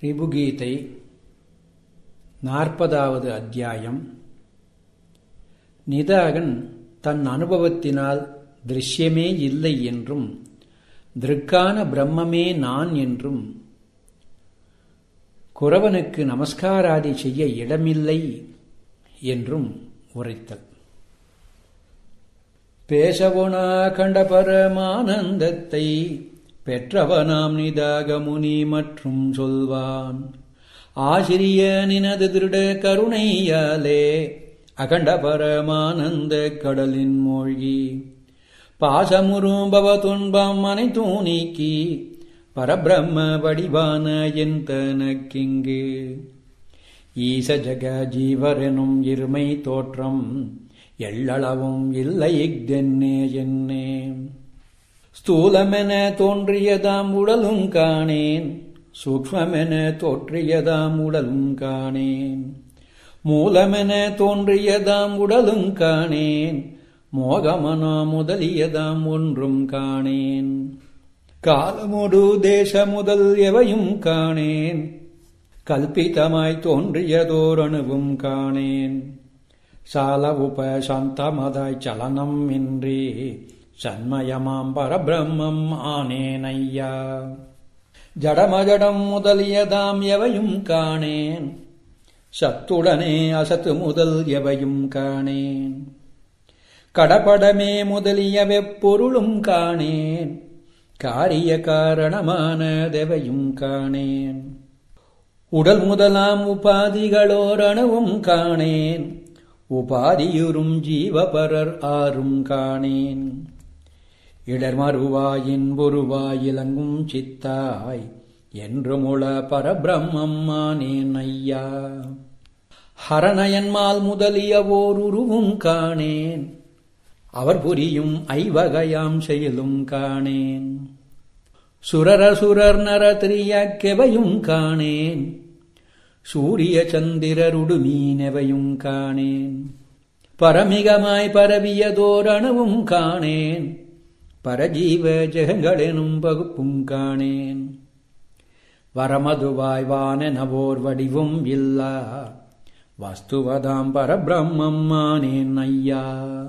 ரிபுகீதை நாற்பதாவது அத்தியாயம் நிதாகன் தன் அனுபவத்தினால் திருஷ்யமே இல்லை என்றும் திருக்கான பிரம்மமே நான் என்றும் குரவனுக்கு நமஸ்காராதி செய்ய இடமில்லை என்றும் உரைத்தல் பேசவொனா கண்ட பரமானந்தத்தை பெற்றவனாம் நிதாகமுனி மற்றும் சொல்வான் ஆசிரிய நினது திருட கருணையாலே அகண்ட பரமானந்த கடலின் மூழ்கி பாசமுறும் பவ துன்பம் அனைத்தும் நீக்கி பரபிரம்ம வடிவான என் தனக்கிங்கு ஈச ஜக ஜீவரெனும் இருமை தோற்றம் எள்ளளவும் இல்லை தென்னே என்னே ஸ்தூலமென தோன்றியதாம் உடலும் காணேன் சூக்மமென தோற்றியதாம் உடலும் காணேன் மூலமென தோன்றியதாம் உடலும் காணேன் மோகமனோ முதலியதாம் ஒன்றும் காணேன் காலமொடு தேச முதல் எவையும் காணேன் கல்பிதமாய் தோன்றியதோர் அணுவும் காணேன் சால உப சாந்தமதாய் சலனம் இன்றி சண்மயமாம் பரபிரம்மம் ஆனேன் ஐயா ஜடமஜடம் முதலியதாம் எவையும் காணேன் சத்துடனே அசத்து முதல் எவையும் காணேன் கடப்படமே முதலிய வெப்பொருளும் காணேன் காரிய காரணமானதெவையும் காணேன் உடல் முதலாம் உபாதிகளோர் அணுவும் காணேன் உபாதியுறும் ஜீவபரர் ஆறும் காணேன் இடர்மறுவாயின் ஒருவாயிலங்கும் சித்தாய் என்று முள பரபிரம்மம் ஆனேன் ஐயா ஹரணயன்மால் முதலிய ஓர் உருவும் காணேன் அவர் புரியும் ஐவகையாம் செயலும் காணேன் சுரர சுரர் நரத்திரிய கெவையும் காணேன் சூரிய சந்திரருடு மீனெவையும் காணேன் பரமிகமாய் பரவியதோர் அணுவும் காணேன் பரஜீவ ஜெகங்களெனும் பகுப்பும் காணேன் வரமதுவாய் வானெனவோர் வடிவும் இல்லா வஸ்துவதாம் பரபிரம்மம் ஆனேன் ஐயா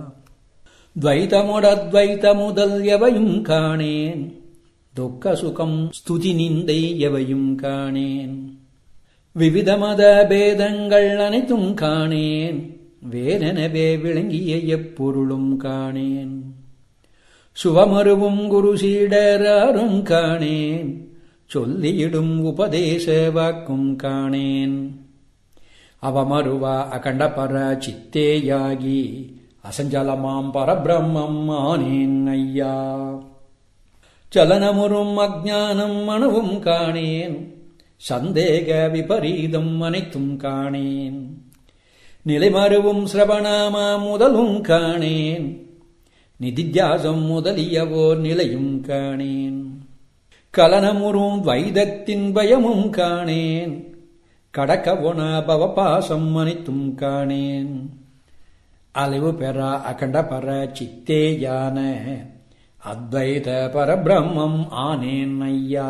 துவைதமுடத்வைத முதல் எவையும் காணேன் துக்க சுகம் ஸ்துதி நிந்தை எவையும் காணேன் விவித மத பேதங்கள் அனைத்தும் காணேன் வேறெனவே விளங்கிய எப்பொருளும் காணேன் சுவமருவும் குரு சீடராரும் காணேன் சொல்லியிடும் உபதேச வாக்கும் காணேன் அவமருவா அகண்ட பர சித்தேயாகி அசஞ்சலமாம் பரபிரம்மம் ஆனேன் ஐயா சலனமுறும் அஜானம் அணுவும் காணேன் சந்தேக விபரீதம் அனைத்தும் காணேன் நிலைமருவும் சிரவணாமா முதலும் காணேன் நிதித்தியாசம் முதலியவோர் நிலையும் காணேன் கலனமுறும் வைதத்தின் பயமும் காணேன் கடக்க ஒன பவபாசம் அனைத்தும் காணேன் அலைவு பெற அகண்ட பர சித்தேயான அத்வைத பரபிரம்மம் ஆனேன் ஐயா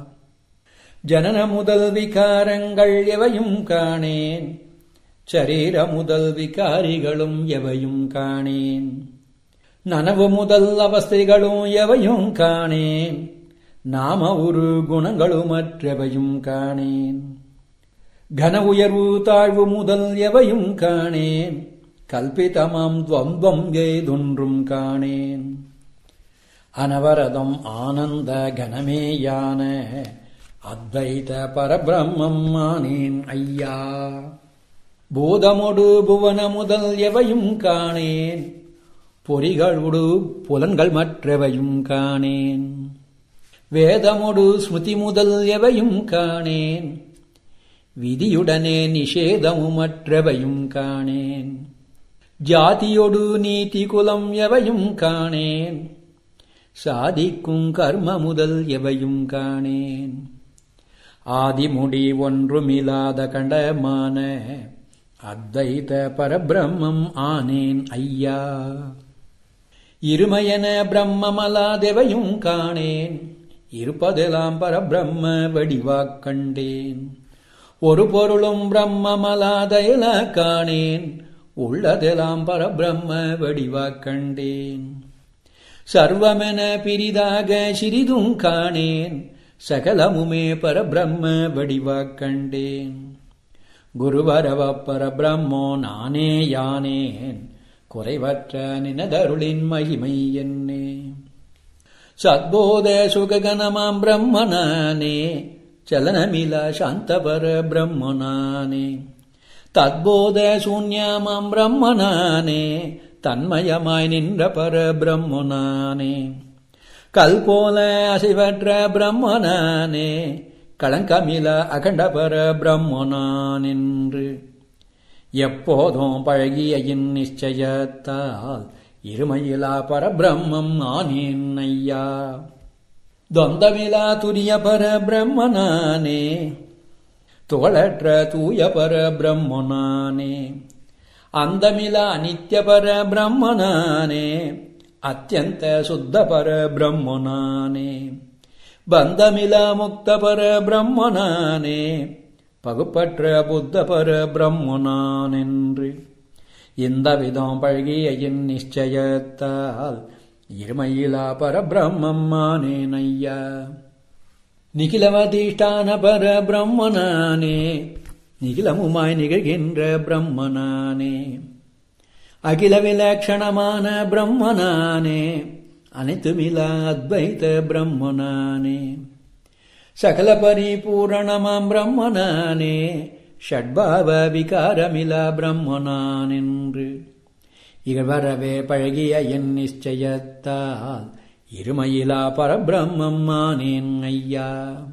ஜனன முதல் விகாரங்கள் எவையும் காணேன் சரீர முதல் விகாரிகளும் எவையும் காணேன் நனவு முதல் அவஸ்தைகளும் எவையும் காணேன் நாம ஒரு குணங்களுமற்றவையும் காணேன் கன உயர்வு தாழ்வு முதல் எவையும் காணேன் கல்பிதமாம் துவந்தம் ஏதொன்றும் காணேன் அனவரதம் ஆனந்த கனமேயான அத்வைத பரபிரம்மம் ஆனேன் ஐயா பூதமொடு புவன முதல் எவையும் காணேன் பொறிகளோடு புலன்கள் மற்றவையும் காணேன் வேதமொடு ஸ்மிருதி முதல் எவையும் காணேன் விதியுடனே நிஷேதமுமற்றவையும் காணேன் ஜாதியொடு நீதி குலம் எவையும் காணேன் சாதிக்கும் கர்ம முதல் எவையும் காணேன் ஆதிமுடி ஒன்றுமில்லாத கண்டமான அத்வைத பரபிரம்மம் ஆனேன் ஐயா இருமையன பிரம்மமலாதெவையும் காணேன் இருப்பதெல்லாம் பரபிரம்ம வடிவாக் கண்டேன் ஒரு பொருளும் பிரம்மமலாதையில காணேன் உள்ளதெல்லாம் பரபிரம்ம வடிவாக் கண்டேன் சர்வமென பிரிதாக சிறிதும் காணேன் சகலமுமே பரபிரம்ம வடிவாக் கண்டேன் குருவரவ பரபிரம்மோ நானே யானேன் குறைவற்ற நினதருளின் மகிமை என்னே சத்போத சுககணமாம் பிரம்மனானே ಚಲನಮಿಲ ಶಾಂತಪರ ಬ್ರಹ್ಮನಾನೆ ತದ್ಬೋಧ ಶೂನ್ಯಮಾಂ ಬ್ರಹ್ಮನಾನೆ தன்மயமாய் நின்ற பர பிரம்மனானே கல்போல அசைவற்ற பிரம்மனானே களங்கமில அகண்ட பர பிரம்மனானென்று எப்போதும் பழகிய இன் நிச்சயத்தால் இருமையிலா பரபிரம்மம் ஆனேன் ஐயா தொந்தமிலா துரிய பர பிரம்மனானே துகளற்ற தூய பர பிரம்மனானே அந்தமிலா நித்திய பர பிரம்மனானே அத்தியந்த சுத்த பர பிரம்மனானே பந்தமிலா முக்த பர பிரம்மனானே பகுப்பற்ற புத்த பர பிரம்மனானென்று இந்த விதம் பழகிய என் நிச்சயத்தால் இருமையிலா பரபிரம்மம் ஆனேனையா நிகிலவதிஷ்டான பர பிரம்மனானே நிகிலமுமாய் நிகழ்கின்ற பிரம்மனானே அகில விலக்ஷணமான பிரம்மனானே அனைத்துமிலா அத்வைத பிரம்மனானே சகல பரிபூரணமாம் பிரம்மனானே ஷட்பாவ விகாரமிலா பிரம்மனானென்று இகழ்வரவே பழகிய என் நிச்சயத்தால் இருமையிலா பரபிரம்மம் ஆனேன் ஐயா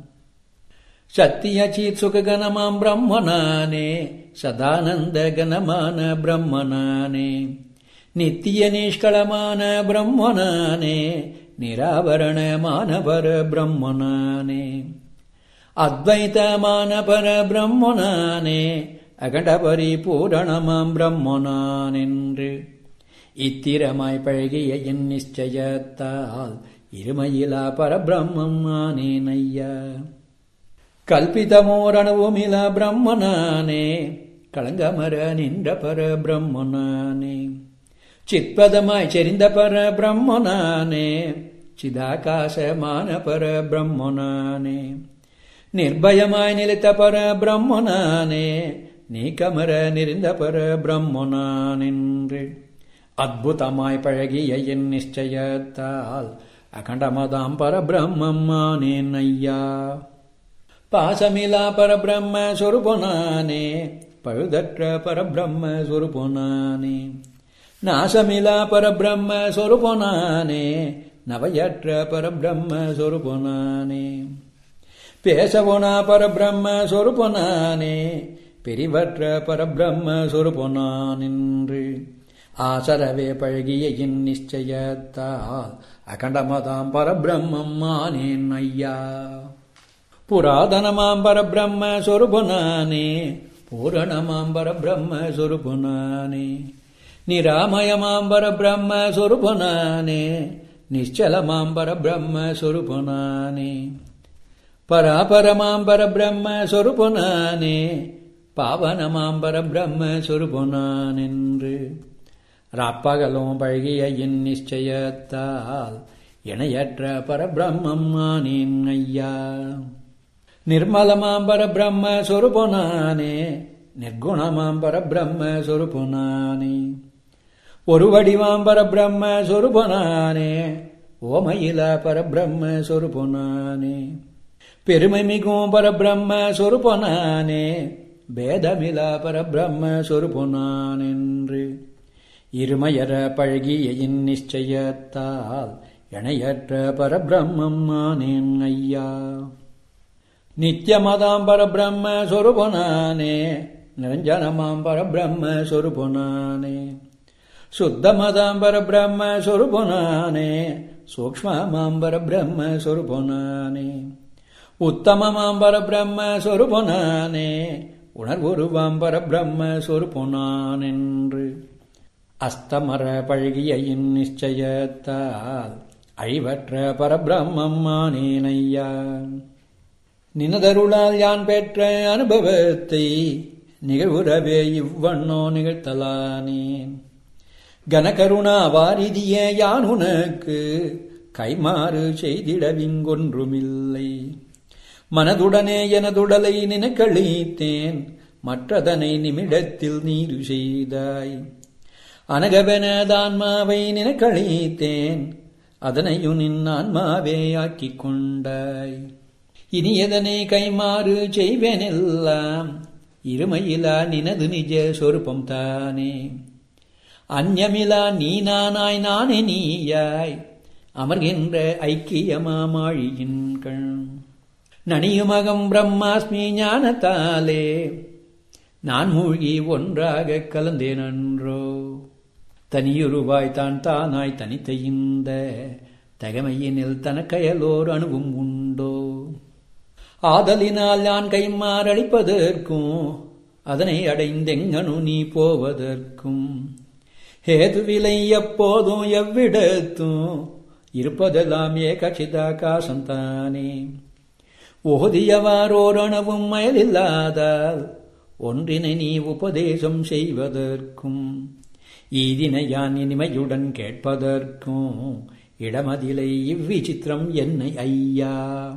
சத்திய சீத் சுககணமாம் பிரம்மனானே சதானந்த கனமான பிரம்மனானே நித்திய நிஷ்களமான பிரம்மனானே நிராபரணமான பர பிரம்மனானே அத்வைதமான பர பிரம்மனானே அகண்ட பரிபூரணமாம் பிரம்மனானென்று இத்திரமாய் பழகிய என் நிச்சயத்தால் இருமையிலா பரபிரம்மம் ஆனேன் ஐயா கல்பிதமோரணவுமில பிரம்மனானே களங்கமர நின்ற பர பிரம்மனானே சித்பதமாய் செறிந்த பர பிரம்மனானே சிதாகாசமான பர பிரம்மனானே நிர்பயமாய் நிலைத்த பர பிரம்மனானே நீக்கமர நிறைந்த பர பிரம்மனானென்று அத்புதமாய் பழகிய என் நிச்சயத்தால் அகண்டமதாம் பரபிரம்மம் ஆனேன் ஐயா பாசமிலா பரபிரம்ம சொருபொனானே பழுதற்ற பரபிரம்ம சொருபொனானே நாசமிலா பரபிரம்ம சொருபொனானே நவையற்ற பரபிரம்ம சொருபொனானே பேசவொனா பரபிரம்ம சொருபொனானே பிரிவற்ற பரபிரம்ம சொருபொனானின்று ஆசரவே பழகிய இன் நிச்சயத்தால் அகண்டமதாம் பரபிரம்மம் ஆனேன் ஐயா புராதனமாம் பரபிரம்ம சொருபனானே பூரணமாம் பரபிரம்ம சொருபனானே நிராமயமாம் பரபிரம்ம சொருபனானே நிச்சலமாம் பரபிரம்ம சொருபனானே பராபரமாம் பரபிரம்ம சொருபனானே பாவனமாம் பரபிரம்ம சொருபனானென்று ராப்பகலும் பழகிய என் நிச்சயத்தால் இணையற்ற பரபிரம்மம் ஆனேன் ஐயா நிர்மலமாம் பரபிரம்ம சொருபனானே நிர்குணமாம் பரபிரம்ம சொருபனானே ஒரு வடிவாம் பரபிரம்ம சொருபனானே ஓமயில பரபிரம்ம சொருபனானே பெருமை மிகும் பரபிரம்ம சொருபனானே பேதமில பரபிரம்ம சொருபனானென்று இருமையற பழகிய இன் நிச்சயத்தால் இணையற்ற பரபிரம்மம் ஆனேன் ஐயா நித்தியமதாம் பரபிரம்ம சொருபனானே நிரஞ்சனமாம் பரபிரம்ம சொருபனானே சுத்தமதாம் பரபிரம்ம சொருபனானே சூக்ஷ்மமாம் பரபிரம்ம சொருபனானே உத்தமமாம் பரபிரம்ம சொருபனானே உணர்வுருவாம் பரபிரம்ம சொருபனானென்று அஸ்தமர பழகிய இன் நிச்சயத்தால் அழிவற்ற பரபிரம்மம் ஆனேனையா நினதருளால் யான் பெற்ற அனுபவத்தை நிகழ்வுறவே இவ்வண்ணோ நிகழ்த்தலானேன் கனகருணா வாரிதிய யான் உனக்கு கைமாறு செய்திடவிங்கொன்றுமில்லை மனதுடனே எனதுடலை நினைக்களித்தேன் மற்றதனை நிமிடத்தில் நீரு செய்தாய் அனகவனதான்மாவை நினைக்களித்தேன் அதனையும் நின் ஆன்மாவே ஆக்கிக் கொண்டாய் இனி எதனை கைமாறு செய்வேனெல்லாம் இருமையிலா நினது நிஜ சொருப்பம் தானே அந்யமிலா நீ நானாய் நானே நீயாய் அமர்கின்ற ஐக்கியமாமாழியின் கண் நனியுமகம் பிரம்மாஸ்மி ஞானத்தாலே நான் மூழ்கி ஒன்றாக கலந்தேனன்றோ தனியுருவாய் தான் தானாய் தனித்த இந்த தகமையினில் தனக்கயலோர் அணுவும் உண்டோ ஆதலினால் நான் கைமாறளிப்பதற்கும் அதனை அடைந்தெங்கனு நீ போவதற்கும் ஹேதுவிலை எப்போதும் எவ்விடத்தும் இருப்பதெல்லாம் ஏகச்சிதாகாசந்தானே ஓதியவாரோரணவும் மயலில்லாதால் ஒன்றினை நீ உபதேசம் செய்வதற்கும் ஈதினை யான் இனிமையுடன் கேட்பதற்கும் இடமதிலை இவ்விசித்திரம் என்னை ஐயா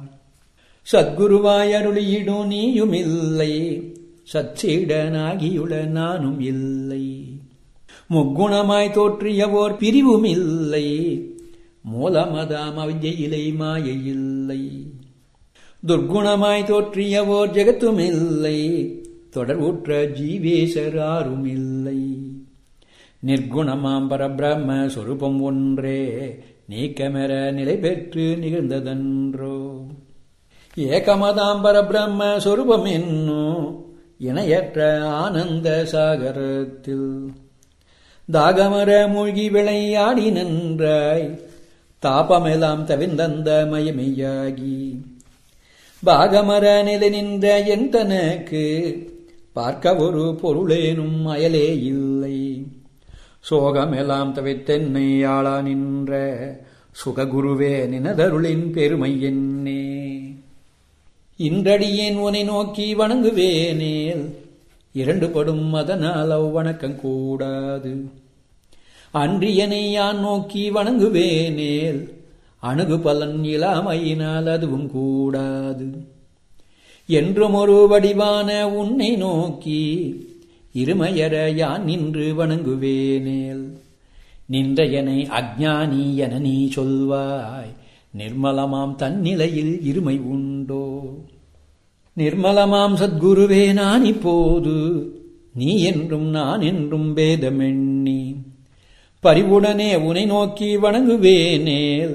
சத்குருவாய் அருளியிடும் நீயுமில்லை சச்சீடனாகியுள்ள நானும் இல்லை முக்குணமாய் தோற்றிய ஓர் பிரிவும் இல்லை மூலமதாம் அவிஜயிலை மாயையில்லை துர்க்குணமாய் தோற்றிய ஓர் ஜெகத்துமில்லை தொடர்வுற்ற ஜீவேசராரும் இல்லை நிர்குணமாம் பரபிரம்ம சொரூபம் ஒன்றே நீக்கமெற நிலை பெற்று நிகழ்ந்ததன்றோ ஏகமதாம் பரபிரம்ம சொரூபம் என்னும் இணையற்ற ஆனந்த சாகரத்தில் தாகமர மூழ்கி விளையாடி நின்றாய் தாபமெல்லாம் தவிர்ந்தந்த மயமையாகி பாகமர நிலை நின்ற என் தனக்கு பார்க்க ஒரு பொருளேனும் அயலே இல்லை சோகமெல்லாம் தவித்தென்னை ஆளா நின்ற சுககுருவே நினதருளின் பெருமை என்னே இன்றடியேன் உனை நோக்கி வணங்குவேனேல் இரண்டு படும் அதனால் அவ்வணக்கம் கூடாது அன்றியனை யான் நோக்கி வணங்குவேனேல் அணுகு பலன் இலாமையினால் அதுவும் கூடாது என்றும் ஒரு வடிவான உன்னை நோக்கி இருமையற யான் நின்று வணங்குவேனேல் நின்றையனை அஜ்ஞானி என நீ சொல்வாய் நிர்மலமாம் தன்னிலையில் இருமை உண்டோ நிர்மலமாம் சத்குருவே நான் இப்போது நீ என்றும் நான் என்றும் பேதமெண்ணி பரிவுடனே உனை நோக்கி வணங்குவேனேல்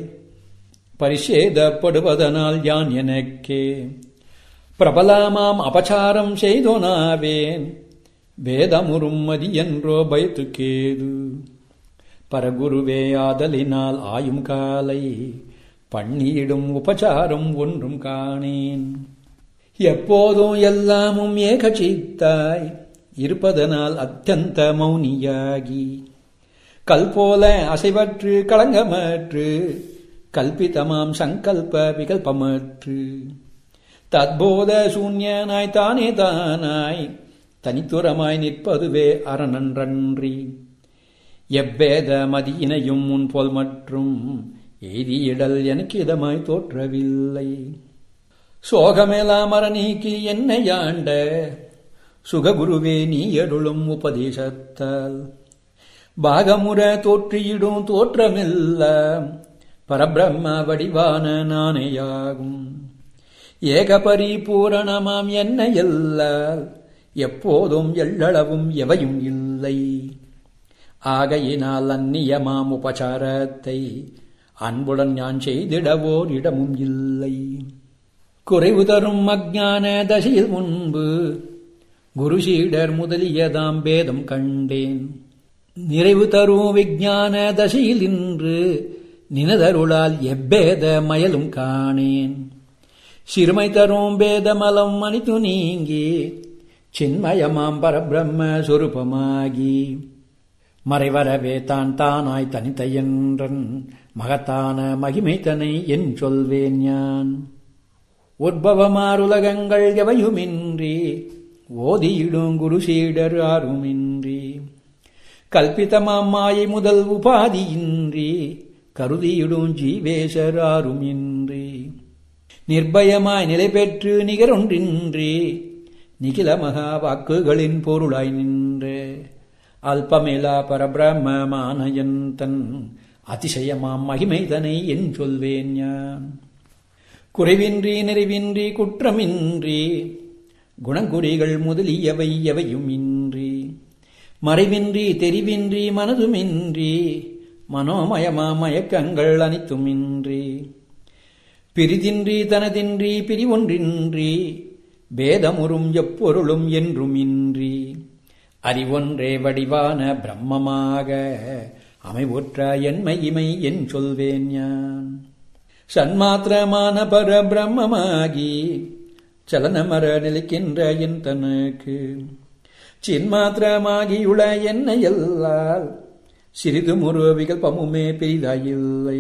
பரிசேதப்படுவதனால் யான் எனக்கே பிரபலமாம் அபச்சாரம் செய்தோனாவேன் வேதமுறும் மதி என்றோ பயத்துக்கேது பரகுருவே ஆதலினால் ஆயும் காலை பண்ணியிடும் உபச்சாரம் ஒன்றும் காணேன் எப்போதும் எல்லாமும் ஏகச்சித்தாய் இருப்பதனால் அத்தியந்த மௌனியாகி கல் போல அசைவற்று களங்கமற்று கல்பிதமாம் சங்கல்ப விகல்பமற்று தத்போத சூன்யனாய் தானே தானாய் தனித்துரமாய் நிற்பதுவே அரணன்றன்றி எவ்வேத மதியினையும் முன்போல் மற்றும் எய்தியிடல் எனக்கு இதமாய் தோற்றவில்லை சோகமேலாம் அரணீக்கி என்னை ஆண்ட சுககுருவே நீ எடுளும் உபதேசத்தால் பாகமுற தோற்றியிடும் தோற்றமில்ல பரபிரம்ம வடிவான நானேயாகும் ஏக பரிபூரணமாம் என்ன எல்லால் எப்போதும் எள்ளளவும் எவையும் இல்லை ஆகையினால் அந்நியமாம் உபசாரத்தை அன்புடன் ஞான் செய்திடவோர் இடமும் இல்லை குறைவு தரும் அஜான தசையில் முன்பு குருசீடர் முதலியதாம் பேதம் கண்டேன் நிறைவு தரும் விஞ்ஞான தசையில் இன்று நினதருளால் எப்பேத மயலும் காணேன் சிறுமை தரும் பேதமலம் அனித்து நீங்கி சின்மயமாம் பரபிரம்ம சொரூபமாகி மறைவரவே தான் தானாய் தனித்த என்றன் மகத்தான மகிமை தனை என் சொல்வேன் யான் உற்பவமாருலகங்கள் எவையுமின்றி ஓதியிடும் குரு சீடர் ஆருமின்றி கல்பிதமாம் மாயை முதல் உபாதியின்றி கருதியிடும் ஜீவேசர் ஆருமின்றி நிர்பயமாய் நிலை பெற்று நிகரொன்றின்றி நிகில மகா வாக்குகளின் பொருளாய் நின்று அல்பமேலா பரபிரம்மமான தன் அதிசயமாம் மகிமைதனை என் சொல்வேன் யான் குறைவின்றி நிறைவின்றி குற்றமின்றி குணங்குறிகள் முதலியவை எவையும் இன்றி மறைவின்றி தெரிவின்றி மனதுமின்றி மனோமயமா மயக்கங்கள் அனைத்துமின்றி பிரிதின்றி தனதின்றி பிரிவொன்றின்றி பேதமுறும் எப்பொருளும் என்றும் இன்றி அறிவொன்றே வடிவான பிரம்மமாக அமைவுற்ற என்மையிமை என் சொல்வேன் யான் சன்மாத்திரமான பர பிரம்மமாகி சலனமர நிலைக்கின்ற என் தனக்கு சின்மாத்திரமாகியுள்ள என்ன எல்லால் சிறிது முரு விகல்பமுமே பெரிதாயில்லை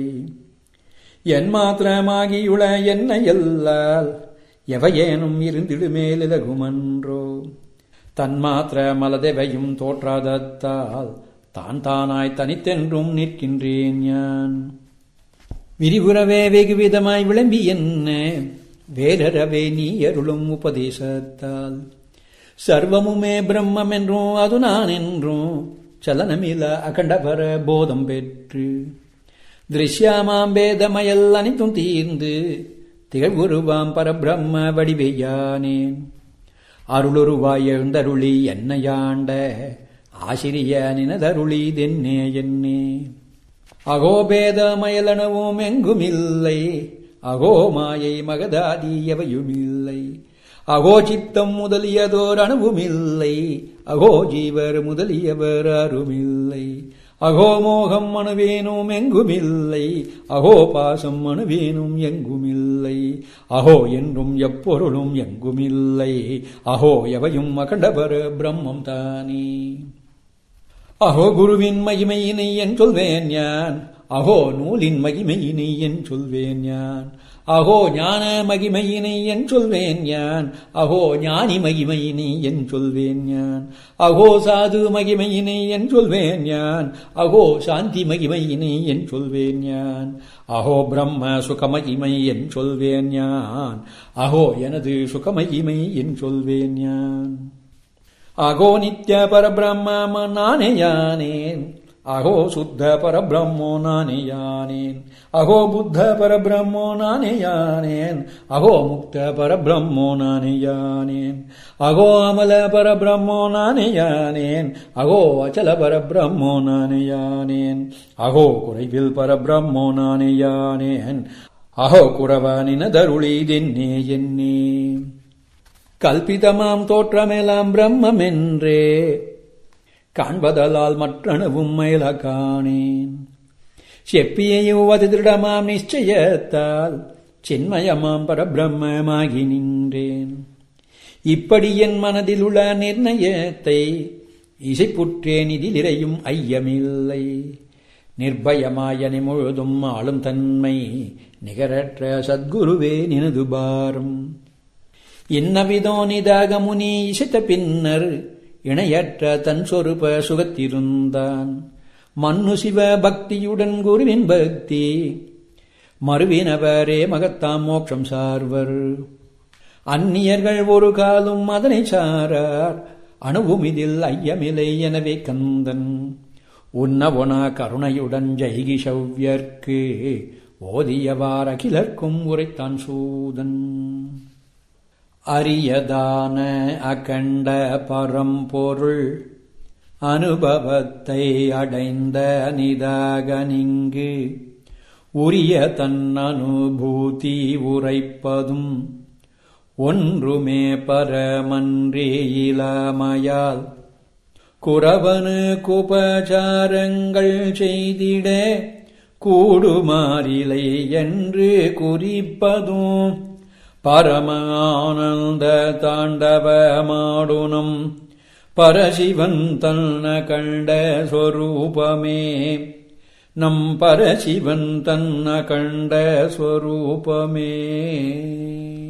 என் மாத்திரமாகியுள்ள என்ன எல்லால் எவையேனும் இருந்திடுமேலிலகுமன்றோ தன்மாத்திர மலதெவையும் தோற்றாதத்தால் தான் தானாய் தனித்தென்றும் நிற்கின்றேன் யான் விரிவுறவே வெகுவிதமாய் விளம்பி என்ன வேறறவே நீ அருளும் உபதேசத்தால் சர்வமுமே பிரம்மம் என்றும் அது நான் என்றும் சலனமில அகண்டபர போதம் பெற்று திருஷ்யாமாம் பேதமயல் அனைத்தும் தீர்ந்து திகழ்வுருவாம் பரபிரம்ம வடிவையானேன் அருளுருவாய் எழுந்தருளி என்னையாண்ட ஆசிரிய நினதருளி தென்னே என்னே அகோ பேதமயலனவும் எங்குமில்லை அகோ மாயை மகதாதி எவையுமில்லை அகோ சித்தம் முதலியதோர் அணுவுமில்லை அகோ ஜீவர் முதலியவர் அருமில்லை அகோ மோகம் அணுவேனும் எங்குமில்லை அகோ பாசம் அணுவேனும் எங்குமில்லை அகோ என்றும் எப்பொருளும் எங்குமில்லை அகோ எவையும் அகண்டபர பிரம்மம் தானே அகோ குருவின் மகிமையினை என் சொல்வேன் யான் அகோ நூலின் மகிமையினை என் சொல்வேன் யான் அகோ ஞான மகிமையினை என் சொல்வேன் யான் அகோ ஞானி மகிமையினை என் சொல்வேன் யான் அகோ சாது மகிமையினை என் சொல்வேன் யான் அகோ சாந்தி மகிமையினை என் சொல்வேன் யான் அகோ பிரம்ம சுகமகிமை என் சொல்வேன் யான் அகோ எனது சுகமகிமை என் சொல்வேன் யான் அகோ நித்ய பரபிரம்ம நானே யானேன் அகோ சுத்த பரபிரம்மோ நானே யானேன் அகோ புத்த பரபிரம்மோ நானே யானேன் அகோ முக்த பரபிரம்மோ நானே யானேன் அகோ அமல பரபிரம்மோ நானே யானேன் அகோ அச்சல பரபிரம்மோ நானே யானேன் அகோ குறைவில் பரபிரம்மோ நானே யானேன் அகோ குறவானின தருளி தென்னே என்னே கல்பிதமாம் தோற்றமெல்லாம் பிரம்மம் என்றே காண்பதலால் மற்றணுவும் மேல காணேன் செப்பியையுவது திருடமாம் நிச்சயத்தால் சின்மயமாம் பரபிரம்மமாகி நின்றேன் இப்படி என் மனதில் உள்ள நிர்ணயத்தை இசைப்புற்றேன் இதில் இறையும் ஐயமில்லை நிர்பயமாயனி முழுதும் ஆளும் தன்மை நிகரற்ற சத்குருவே நினது பாரம் இன்னவிதோ நிதாக முனி இசைத்த பின்னர் இணையற்ற தன் சொருப சுகத்திருந்தான் மண்ணு சிவ பக்தியுடன் குருவின் பக்தி மறுவினவரே மகத்தாம் மோட்சம் சார்வர் அந்நியர்கள் ஒரு காலும் அதனை சாரார் அணுவும் இதில் ஐயமில்லை எனவே கந்தன் உன்னவொனா கருணையுடன் ஜெய்கி சௌவியர்க்கு ஓதியவார் அகிலர்க்கும் உரைத்தான் சூதன் அரியதான அகண்ட பரம்பொருள் அனுபவத்தை அடைந்த நிதாக நிங்கு உரிய தன் அனுபூதி உரைப்பதும் ஒன்றுமே பரமன்றே இளமையால் குறவனு குபச்சாரங்கள் செய்திட கூடுமாறிலை என்று குறிப்பதும் பரமானந்த தாண்டவமாடுனம் பரசிவன் தன்ன கண்ட ஸ்வரூபமே நம் பரசிவன் தன்ன கண்ட ஸ்வரூபமே